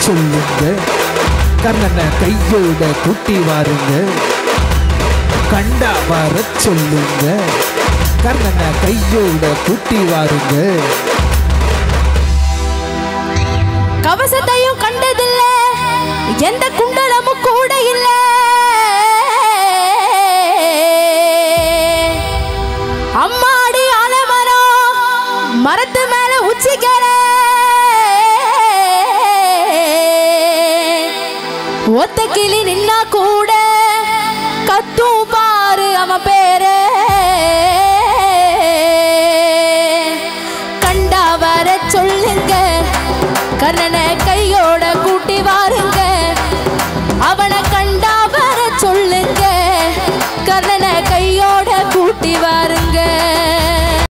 சொல்லுங்க கர்ணனை கையோட கூட்டி வாருங்க கண்டா வர சொல்லுங்க கர்ணனை கையோட கூட்டி வாருங்க கவசத்தையும் கண்டதில்ல எந்த குண்டலமும் கூட இல்ல அம்மாடி ஆலமரம் மரத்து மேல உச்சிக்கிற ஒத்த கிளி நின்னா கூட கத்தும் பாரு அவன் பேரு கண்டா வர சொல்லுங்க கர்ணன